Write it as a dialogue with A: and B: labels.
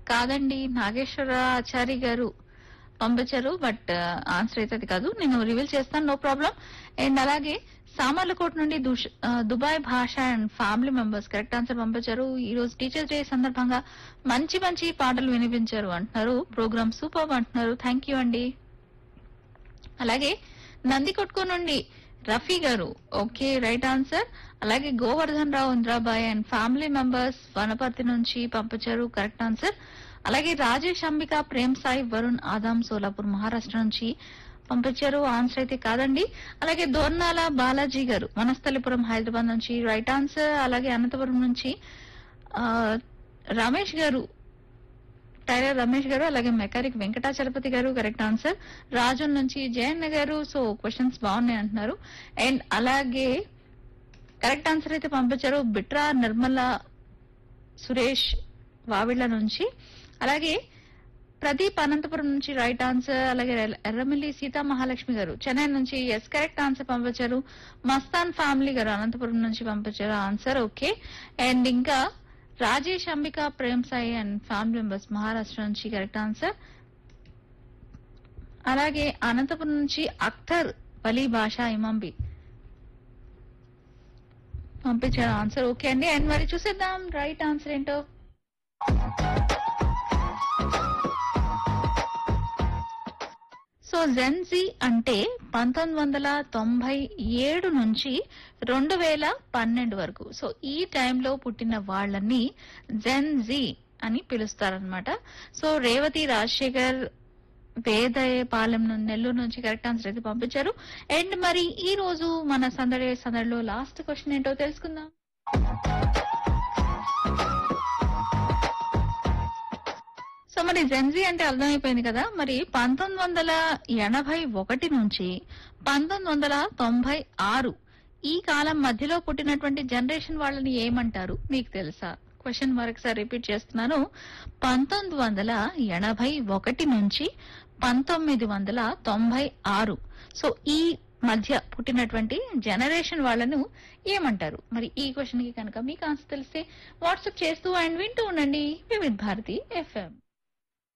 A: కాదండి నాగేశ్వరాచారి గారు పంపించారు బట్ ఆన్సర్ అయితే అది కాదు నేను రివీల్ చేస్తాను నో ప్రాబ్లం అండ్ అలాగే సామర్లకోట నుండి దుష్- ఆ, Dubai Basha and family members correct answer పంపించారు ఈ రోజు టీచర్స్ డే సందర్భంగా మంచి మంచి పాటలు వినిపించారు అంటున్నారు ప్రోగ్రామ్ సూపర్ అంటున్నారు థ్యాంక్ యూ అండి అలాగే నందికొట్కు నుండి రఫీ గారు ఓకే రైట్ ఆన్సర్ అలాగే Govardhan Rao Indrabai and family members Wanaparthy నుంచి పంపించారు కరెక్ట్ ఆన్సర్ అలాగే రాజేష్ అంబిక ప్రేమ్ సాయి వరుణ్ ఆదాం సోలాపూర్ మహారాష్ట్ర నుంచి పంపించారు ఆన్సర్ అయితే కాదండి అలాగే దోర్నాల బాలాజీ గారు వనస్థలిపురం హైదరాబాద్ నుంచి రైట్ ఆన్సర్ అలాగే అనంతపురం నుంచి ఆ, రమేష్ గారు టైలర్ రమేష్ గారు అలాగే మెకానిక్ వెంకటాచలపతి గారు కరెక్ట్ ఆన్సర్ రాజన్ నుంచి జయన్న గారు సో క్వశ్చన్స్ బాగున్నాయి అంటున్నారు అండ్ అలాగే కరెక్ట్ ఆన్సర్ అయితే పంపించారు బిట్రా నిర్మల సురేష్ వావిళ్ళ నుంచి అలాగే ప్రదీప్ అనంతపురం నుంచి రైట్ ఆన్సర్ అలాగే ఎర్ర- ఎర్రమిల్లి సీతా మహాలక్ష్మి గారు చెన్నై నుంచి ఎస్ కరెక్ట్ ఆన్సర్ పంపించారు మస్తాన్ ఫ్యామిలీ గారు అనంతపురం నుంచి పంపించారు ఆన్సర్ ఓకే అండ్ ఇంకా Rajesh Ambika Prem Sai and family members Maharashtra నుంచి కరెక్ట్ ఆన్సర్ అలాగే అనంతపురం నుంచి అఖ్తర్ వలీ భాష ఇమంబి పంపించారు ఆన్సర్ ఓకే అండి అండ్ మరి చూసేద్దాం రైట్ ఆన్సర్ ఏంటో సో జెన్జీ అంటే పంతొమ్మిది వందల తొంభై ఏడు నుంచి రెండు వేల పన్నెండు వరకు సో ఈ టైంలో పుట్టిన వాళ్ళని జెన్జీ అని పిలుస్తారనమాట సో రేవతి రాజశేఖర్ వేదయపాలెం నుండి నెల్లూరు నుంచి కరెక్ట్ ఆన్సర్ అయితే పంపించారు అండ్ మరి ఈ రోజు మన సందడి సందడిలో లాస్ట్ క్వశ్చన్ ఏంటో తెలుసుకుందాం సో మరి జెన్జీ అంటే అర్థమైపోయింది కదా మరి పంతొమ్మిది వందల ఎనభై ఒకటి నుంచి పంతొమ్మిది వందల తొంభై ఆరు ఈ కాలం మధ్యలో పుట్టినటువంటి జనరేషన్ వాళ్ళని ఏమంటారు మీకు తెలుసా క్వశ్చన్ మరొకసారి రిపీట్ చేస్తున్నాను పంతొమ్మిది వందల ఎనభై ఒకటి నుంచి పంతొమ్మిది వందల తొంభై ఆరు సో ఈ మధ్య పుట్టినటువంటి జనరేషన్ వాళ్ళను ఏమంటారు మరి ఈ క్వశ్చన్ కి కనుక మీకు ఆన్సర్ తెలిస్తే వాట్సాప్ చేస్తూ అండ్ వింటూ ఉండండి వివిధ్ భారతి ఎఫ్ఎం